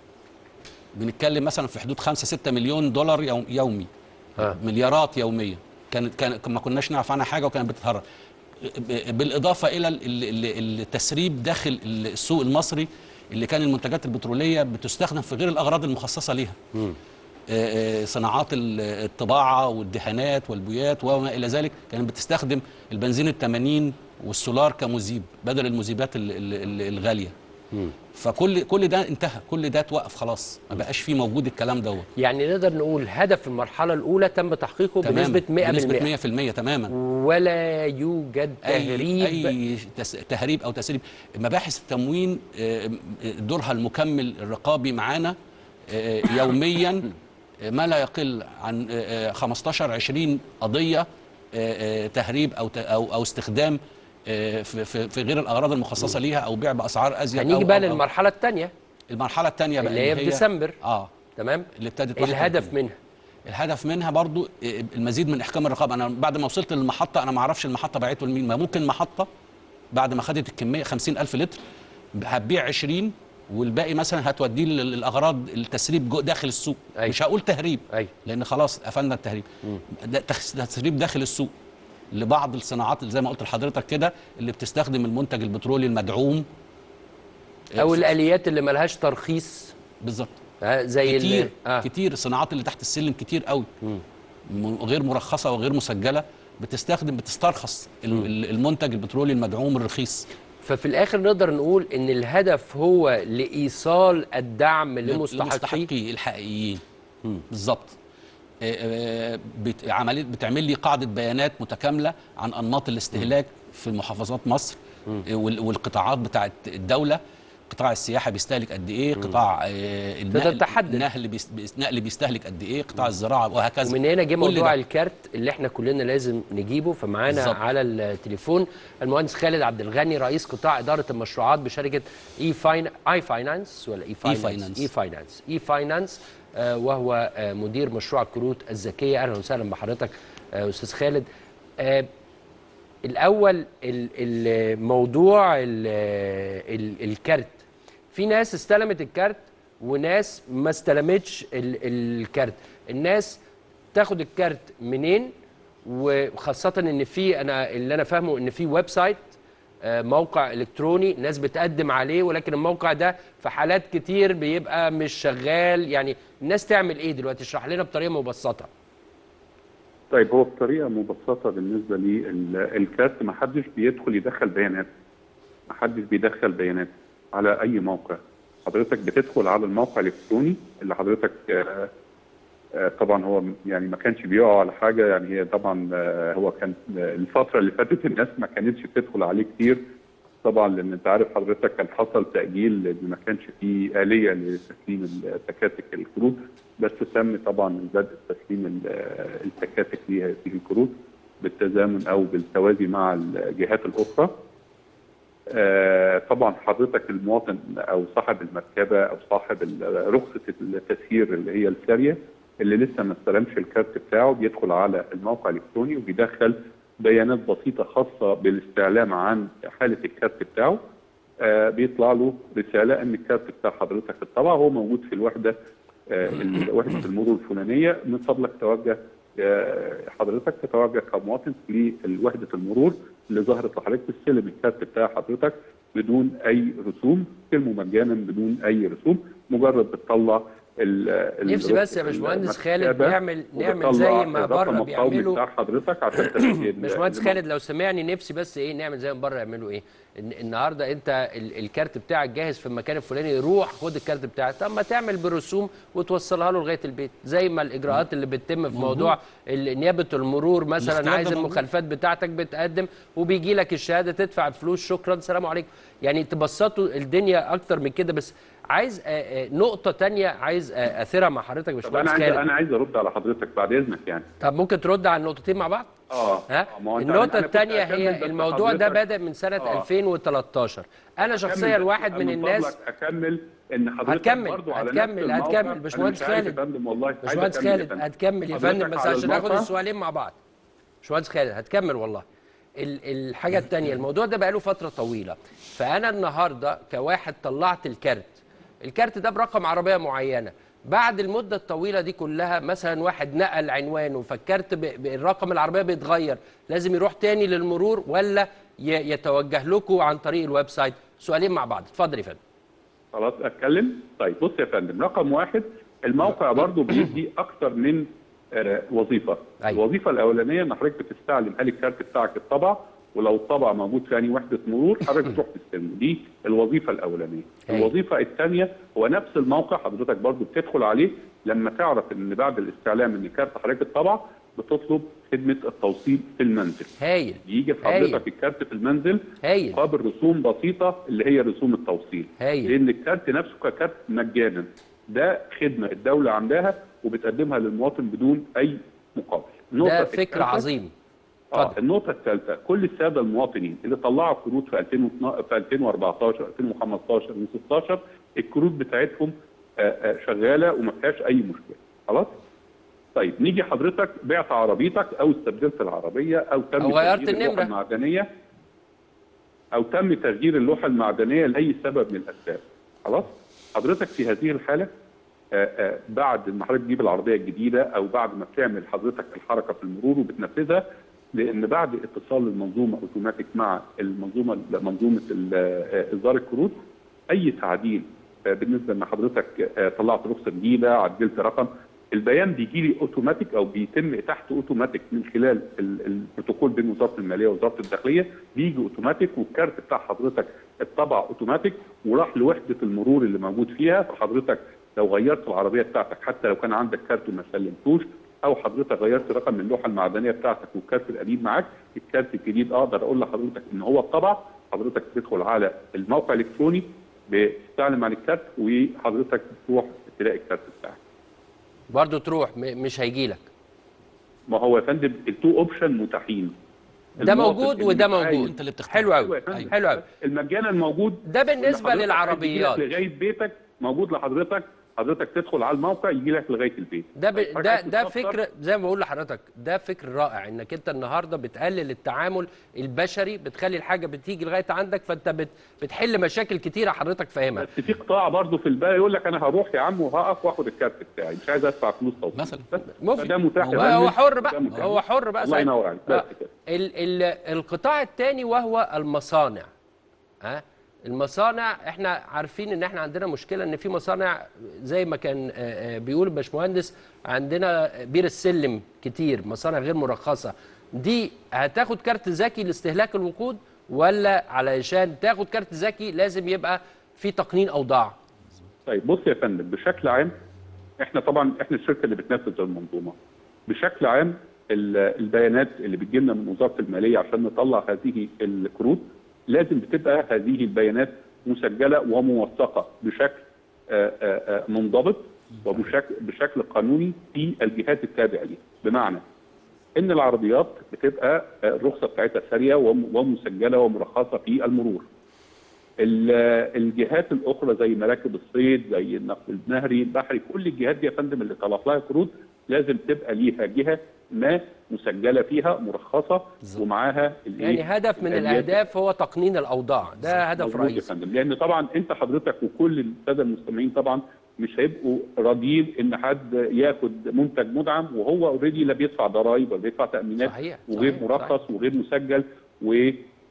بنتكلم مثلا في حدود 5 6 مليون دولار يوم يومي آه. مليارات يوميه كانت كان ما كناش نعرف عنها حاجه وكانت بتتهرب بالاضافه الى ال- ال- ال- التسريب داخل السوق المصري اللي كان المنتجات البتروليه بتستخدم في غير الاغراض المخصصه ليها آه، آه، صناعات ال- الطباعه والدهانات والبويات وما الى ذلك كانت بتستخدم البنزين ال 80 والسولار كمذيب بدل المذيبات ال- ال- ال- الغاليه فكل كل ده انتهى كل ده اتوقف خلاص ما بقاش فيه موجود الكلام دوت يعني نقدر نقول هدف المرحله الاولى تم تحقيقه تماما بنسبه 100% بنسبه 100% تماما ولا يوجد تهريب اي اي تس- تهريب او تسريب مباحث التموين آه، دورها المكمل الرقابي معانا آه، يوميا آه، ما لا يقل عن آه، آه، 15 20 قضيه آه، آه، تهريب او ت- او او استخدام آه، في في في غير الاغراض المخصصه ليها او بيع باسعار ازيد هنيجي أو- بقى أو- أو- للمرحله الثانيه المرحله الثانيه بقى اللي هي في ديسمبر اه تمام اللي ابتدت الهدف 31. منها الهدف منها برضو إيه، المزيد من احكام الرقابه انا بعد ما وصلت للمحطه انا ما اعرفش المحطه باعته لمين ما ممكن محطه بعد ما خدت الكميه 50000 لتر هتبيع 20 والباقي مثلا هتوديه لل- للاغراض التسريب جو داخل السوق أيوة. مش هقول تهريب أيوة. لان خلاص قفلنا التهريب ده تخ- تسريب داخل السوق لبعض الصناعات اللي زي ما قلت لحضرتك كده اللي بتستخدم المنتج البترولي المدعوم او الاليات اللي ملهاش ترخيص بالظبط آه، زي ال- كتير آه. كتير الصناعات اللي تحت السلم كتير قوي م- غير مرخصه وغير مسجله بتستخدم بتسترخص ال- ال- المنتج البترولي المدعوم الرخيص ففي الاخر نقدر نقول ان الهدف هو لايصال الدعم لمستحقيه لمستحقي الحقيقيين بالظبط آه، آه، بت- عمليه بتعمل لي قاعده بيانات متكامله عن انماط الاستهلاك في محافظات مصر آه، وال- والقطاعات بتاعت الدوله قطاع السياحه بيستهلك قد ايه قطاع آه، النقل تحدد. النقل بيس- بيس- النقل بيستهلك قد ايه قطاع الزراعه وهكذا ومن هنا جه كل موضوع ده. الكارت اللي احنا كلنا لازم نجيبه فمعانا بالظبط. على التليفون المهندس خالد عبد الغني رئيس قطاع اداره المشروعات بشركه اي فاين اي فاينانس ولا اي فاينانس فاينانس. اي فاينانس اي فاينانس آه، وهو آه، مدير مشروع الكروت الذكيه اهلا وسهلا بحضرتك آه، استاذ خالد آه، الاول ال- الموضوع ال- ال- الكارت في ناس استلمت الكارت وناس ما استلمتش ال- الكارت الناس تاخد الكارت منين وخاصة ان في انا اللي انا فاهمه ان في ويب سايت آه، موقع الكتروني ناس بتقدم عليه ولكن الموقع ده في حالات كتير بيبقى مش شغال يعني الناس تعمل ايه دلوقتي اشرح لنا بطريقة مبسطة طيب هو بطريقه مبسطه بالنسبه للكارت ما حدش بيدخل يدخل بيانات ما حدش بيدخل بيانات على اي موقع حضرتك بتدخل على الموقع الالكتروني اللي حضرتك آه، آه، طبعا هو يعني ما كانش بيقع على حاجه يعني هي طبعا آه، هو كان آه، الفتره اللي فاتت الناس ما كانتش بتدخل عليه كتير طبعا لان انت عارف حضرتك كان حصل تاجيل لان ما كانش فيه اليه لتسليم التكاتك الكروت بس تم طبعا بدء تسليم ال- التكاتك لهذه الكروت بالتزامن او بالتوازي مع الجهات الاخرى. آه، طبعا حضرتك المواطن او صاحب المركبه او صاحب ال- رخصه التسيير اللي هي الساريه اللي لسه ما استلمش الكارت بتاعه بيدخل على الموقع الالكتروني وبيدخل بيانات بسيطه خاصه بالاستعلام عن حاله الكارت بتاعه آه، بيطلع له رساله ان الكارت بتاع حضرتك اتطبع هو موجود في الوحده آه، ال- وحده المرور الفلانيه من فضلك توجه آه، حضرتك تتوجه كمواطن لوحده المرور اللي ظهرت لحضرتك تستلم الكارت بتاع حضرتك بدون اي رسوم تستلمه مجانا بدون اي رسوم مجرد بتطلع ال- ال- نفسي بس يا باشمهندس خالد المركبة نعمل نعمل وبتطلع زي ما الرقم بره القومي بيعملوا بتاع حضرتك عشان تسجيل باشمهندس خالد لو سمعني نفسي بس ايه نعمل زي ما بره يعملوا ايه إن النهارده انت ال- الكارت بتاعك جاهز في المكان الفلاني روح خد الكارت بتاعك طب ما تعمل برسوم وتوصلها له لغايه البيت زي ما الاجراءات اللي بتتم في موضوع ال- نيابه المرور مثلا الاختيار عايز ده موجود. المخالفات بتاعتك بتقدم وبيجي لك الشهاده تدفع الفلوس شكرا سلام عليكم يعني تبسطوا الدنيا اكتر من كده بس عايز آه، آه، نقطه تانية عايز آه، اثيرها مع حضرتك يا طب انا باشمهندس عايز خالد انا عايز ارد على حضرتك بعد اذنك يعني طب ممكن ترد على النقطتين مع بعض اه ها آه، ما هو أنت- النقطة أنا كنت الثانية هكمل هي بس الموضوع ده حضرتك- بدأ من سنة آه. 2013 أنا شخصيا أكمل بس واحد من الناس فضلك اكمل ان حضرتك هتكمل، برضو على هتكمل، نفس الموقع. هتكمل. أنا باشمهندس مش عارف خالد. يا فندم والله عايز باشمهندس أكمل يا خالد فندم. هتكمل يا حضرتك فندم بس على عشان ناخد الموقع- السؤالين مع بعض باشمهندس خالد هتكمل والله ال- الحاجة التانية الموضوع ده بقاله فترة طويلة فأنا النهاردة كواحد طلعت الكارت الكارت ده برقم عربية معينة بعد المدة الطويلة دي كلها مثلا واحد نقل عنوانه فالكارت ب- بالرقم العربية بيتغير لازم يروح تاني للمرور ولا ي- يتوجه لكم عن طريق الويب سايت سؤالين مع بعض اتفضل يا فندم خلاص اتكلم طيب بص يا فندم رقم واحد الموقع برضو بيدي اكتر من آه، وظيفه أيوة. الوظيفه الاولانيه ان حضرتك بتستعلم هل الكارت بتاعك اتطبع ولو الطبع موجود في أي وحده مرور حضرتك بتروح تستلمه دي الوظيفه الاولانيه أيوة. الوظيفه الثانيه هو نفس الموقع حضرتك برضو بتدخل عليه لما تعرف ان بعد الاستعلام ان كارت حضرتك اتطبع بتطلب خدمه التوصيل في المنزل هايل يجي هايل. لحضرتك الكارت في المنزل هايل مقابل رسوم بسيطه اللي هي رسوم التوصيل هايل. لان الكارت نفسه ككارت مجانا ده خدمه الدوله عاملاها وبتقدمها للمواطن بدون اي مقابل النقطة ده فكر الثالثة- عظيم اه اتفضل. النقطة الثالثة كل السادة المواطنين اللي طلعوا كروت في 2012 في 2014 2015 2016 الكروت بتاعتهم آه، آه، شغالة وما فيهاش أي مشكلة خلاص؟ طيب نيجي حضرتك بعت عربيتك أو استبدلت العربية أو تم أو غيرت تغيير اللوحة النمرة. المعدنية أو تم تغيير اللوحة المعدنية لأي سبب من الأسباب خلاص؟ حضرتك في هذه الحالة آه، آه، بعد ما حضرتك تجيب العربيه الجديده او بعد ما بتعمل حضرتك الحركه في المرور وبتنفذها لان بعد اتصال المنظومه اوتوماتيك مع المنظومه منظومه ال- آه، اصدار الكروت اي تعديل آه، بالنسبه ان حضرتك آه، طلعت رخصه جديده عدلت رقم البيان بيجي لي اوتوماتيك او بيتم تحت اوتوماتيك من خلال ال- البروتوكول بين وزاره الماليه ووزاره الداخليه بيجي اوتوماتيك والكارت بتاع حضرتك اتطبع اوتوماتيك وراح لوحده المرور اللي موجود فيها فحضرتك لو غيرت العربيه بتاعتك حتى لو كان عندك كارت وما سلمتوش او حضرتك غيرت رقم اللوحه المعدنيه بتاعتك والكارت القديم معاك الكارت الجديد اقدر اقول لحضرتك ان هو اتطبع حضرتك تدخل على الموقع الالكتروني بتستعلم عن الكارت وحضرتك تروح تلاقي الكارت بتاعك برضو تروح م- مش هيجي لك ما هو يا فندم التو اوبشن متاحين ده المواطن موجود اللي وده مش عايز- موجود أنت اللي بتختار. حلو أيوة قوي يا فندم. حلو قوي المجانا موجود ده بالنسبة واللي حضرتك للعربيات. عايز يجيلك لغايه بيتك موجود لحضرتك حضرتك تدخل على الموقع يجي لك لغايه البيت ده ب... طيب، ده حضرتك ده تستفسر؟ فكر زي ما بقول لحضرتك ده فكر رائع انك انت النهارده بتقلل التعامل البشري بتخلي الحاجه بتيجي لغايه عندك فانت بت... بتحل مشاكل كتيره حضرتك فاهمها بس في قطاع برضه في البلد يقول لك انا هروح يا عم وهقف واخد الكارت بتاعي مش عايز ادفع فلوس توصيل مثلا. بس ممكن. فده متاح هو, يا هو فندم. حر ده بقى متاح. هو حر بقى الله ساعتها. ينور عليك بس آه. كده ال ال القطاع الثاني وهو المصانع ها المصانع احنا عارفين ان احنا عندنا مشكله ان في مصانع زي ما كان آه، آه، بيقول الباشمهندس عندنا بير السلم كتير مصانع غير مرخصه دي هتاخد كارت ذكي لاستهلاك الوقود ولا علشان تاخد كارت ذكي لازم يبقى في تقنين اوضاع طيب بص يا فندم بشكل عام احنا طبعا احنا الشركه اللي بتنفذ المنظومه بشكل عام ال- البيانات اللي بتجي لنا من وزاره الماليه عشان نطلع هذه الكروت لازم بتبقى هذه البيانات مسجله وموثقه بشكل آه، آه، آه، منضبط وبشكل بشكل قانوني في الجهات التابعه ليها بمعنى ان العربيات بتبقى آه، الرخصه بتاعتها ساريه وم- ومسجله ومرخصه في المرور ال- الجهات الاخرى زي مراكب الصيد زي النقل النهري البحري كل الجهات دي يا فندم اللي طلعت لها قروض لازم تبقى ليها جهه ما مسجله فيها مرخصه ومعاها الإيه؟ يعني هدف من الآليات الاهداف هو تقنين الاوضاع ده هدف مظبوط يا رئيسي فندم لان طبعا انت حضرتك وكل الساده المستمعين طبعا مش هيبقوا راضيين ان حد ياخد منتج مدعم وهو اوريدي لا بيدفع ضرائب ولا بيدفع تامينات صحيح، وغير صحيح، مرخص وغير مسجل و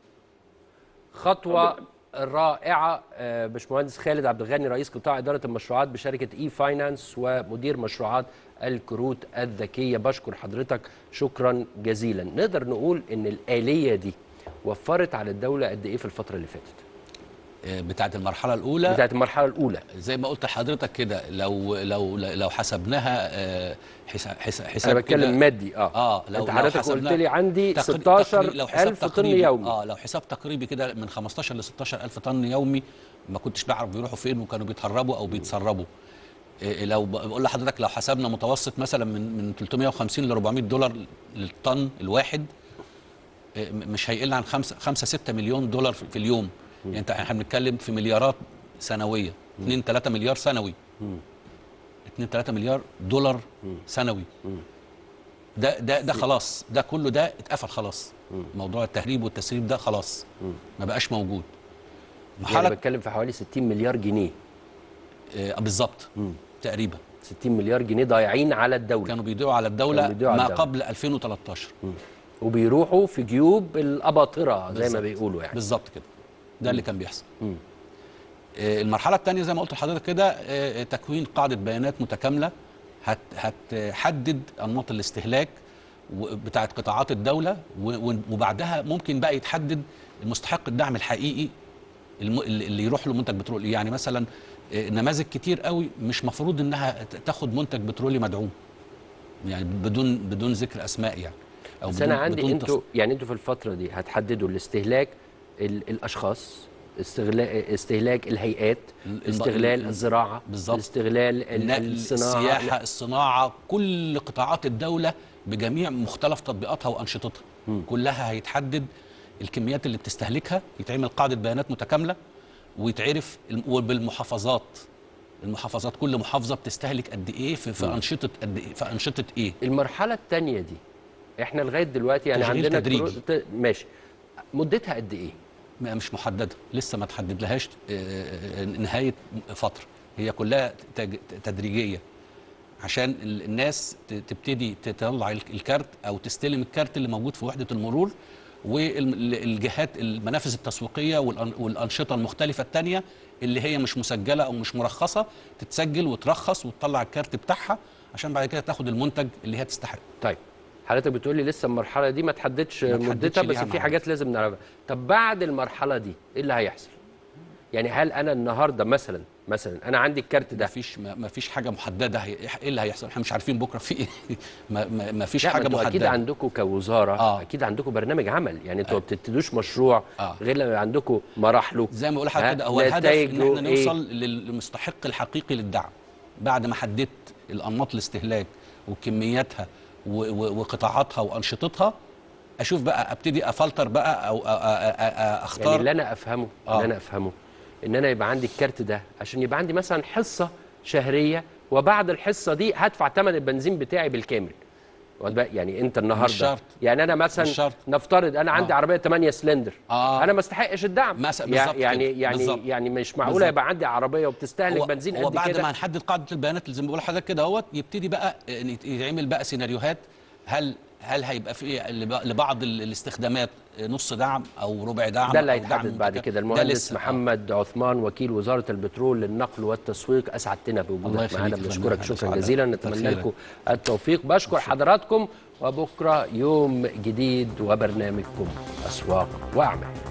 خطوة رائعة آه، باشمهندس خالد عبد الغني رئيس قطاع إدارة المشروعات بشركة إي فاينانس ومدير مشروعات الكروت الذكية بشكر حضرتك شكرا جزيلا نقدر نقول إن الآلية دي وفرت على الدولة قد إيه في الفترة اللي فاتت آه، بتاعت المرحله الاولى بتاعت المرحلة الأولى زي ما قلت لحضرتك كده لو لو لو حسبناها آه، حساب حساب حساب أنا بتكلم كده- مادي أه اه لو أنت لو حضرتك قلت حسبناها لي عندي تقري- 16 تقري- لو حساب ألف طن تقريبي- يومي اه لو حساب تقريبي كده من 15 ل 16 الف طن يومي ما كنتش بعرف بيروحوا فين وكانوا بيتهربوا او بيتسربوا إيه لو ب- بقول لحضرتك لو حسبنا متوسط مثلا من من 350 ل 400 دولار للطن الواحد إيه م- مش هيقل عن 5 5 6 مليون دولار في في اليوم يعني انت احنا بنتكلم في مليارات سنويه 2 3 مليار سنوي 2 3 مليار دولار سنوي ده ده ده خلاص ده كله ده اتقفل خلاص موضوع التهريب والتسريب ده خلاص ما بقاش موجود يعني مرحله بتكلم في حوالي 60 مليار جنيه آه بالظبط تقريبا 60 مليار جنيه ضايعين على الدولة كانوا بيضيعوا على الدوله كانوا بيضيعوا على ما الدولة. قبل 2013 وبيروحوا في جيوب الأباطرة زي ما بالظبط. بيقولوا يعني بالظبط كده ده اللي كان بيحصل آه، المرحله الثانيه زي ما قلت لحضرتك كده آه، تكوين قاعده بيانات متكامله هت هتحدد انماط الاستهلاك و- بتاعه قطاعات الدوله و- و- وبعدها ممكن بقى يتحدد المستحق الدعم الحقيقي الم- اللي اللي يروح له منتج بترولي يعني مثلا آه، نماذج كتير قوي مش مفروض انها ت- تاخد منتج بترولي مدعوم يعني بدون بدون ذكر اسماء يعني او بس بدون انا عندي بدون انتوا يعني انتوا في الفتره دي هتحددوا الاستهلاك ال- الاشخاص استغلال استهلاك الهيئات ال- استغلال ال- الزراعه بالظبط. استغلال ال- النقل الصناعه السياحه الصناعه كل قطاعات الدوله بجميع مختلف تطبيقاتها وانشطتها كلها هيتحدد الكميات اللي بتستهلكها يتعمل قاعده بيانات متكامله ويتعرف الم- وبالمحافظات المحافظات كل محافظه بتستهلك قد ايه في, في انشطه قد ايه في انشطه ايه المرحله الثانيه دي احنا لغايه دلوقتي يعني تشغيل عندنا تدريجي. كرو- ت- ماشي مدتها قد ايه ما- مش محدده لسه ما تحدد لهاش آه، نهايه فتره هي كلها تج- تدريجيه عشان ال- الناس ت- تبتدي تطلع ال- الكارت او تستلم الكارت اللي موجود في وحده المرور والجهات المنافذ التسويقيه والأن- والانشطه المختلفه الثانيه اللي هي مش مسجله او مش مرخصه تتسجل وترخص وتطلع الكارت بتاعها عشان بعد كده تاخد المنتج اللي هي تستحق طيب حضرتك بتقول لي لسه المرحله دي ما تحددش ما تحددش مدتها بس ليها في ميعاد. حاجات لازم نعرفها طب بعد المرحله دي ايه اللي هيحصل يعني هل انا النهارده مثلا مثلا انا عندي الكارت ده مفيش ما ما فيش حاجه محدده هي- ايه اللي هيحصل احنا مش عارفين بكره في ايه ما, ما, ما فيش لا، ما حاجه انتوا محدده اكيد عندكم كوزاره آه. آه. اكيد عندكم برنامج عمل يعني انتوا ما بتبتدوش مشروع آه. آه. غير لما يبقى عندكم مراحله زي ما بقول ها؟ لحضرتك كده هو الهدف ان نتايجه احنا إيه؟ نوصل للمستحق الحقيقي للدعم بعد ما حددت الانماط الاستهلاك وكمياتها و- و- وقطاعاتها وانشطتها اشوف بقى ابتدي افلتر بقى او أ- أ- أ- أ- اختار يعني اللي انا افهمه آه. اللي انا افهمه ان انا يبقى عندي الكارت ده عشان يبقى عندي مثلا حصه شهريه وبعد الحصه دي هدفع ثمن البنزين بتاعي بالكامل واخد بالك؟ يعني انت النهارده شرط. يعني انا مثلا مش شرط. نفترض انا عندي آه. عربيه 8 سلندر آه. انا ما استحقش الدعم مثلا يع- بالظبط يعني كده. يعني بالظبط. يعني مش معقوله بالظبط. يبقى عندي عربيه وبتستهلك هو بنزين هو قد بعد كده ما نحدد قاعده البيانات اللي زي ما بقول لحضرتك كده اهوت يبتدي بقى إن يت- يتعمل بقى سيناريوهات هل هل هيبقى في لب- لبعض ال- الاستخدامات نص دعم او ربع دعم ده اللي أو دعم هيتحدد بعد متكامل؟ كده ده المهندس لسه. محمد عثمان وكيل وزاره البترول للنقل والتسويق اسعدتنا الله بوجودك يخليك معانا يا فندم. بنشكرك أهلا شكرا وسهلا. جزيلا كتر نتمنى خيرك. لكم التوفيق بشكر حضراتكم وبكره يوم جديد وبرنامجكم اسواق واعمال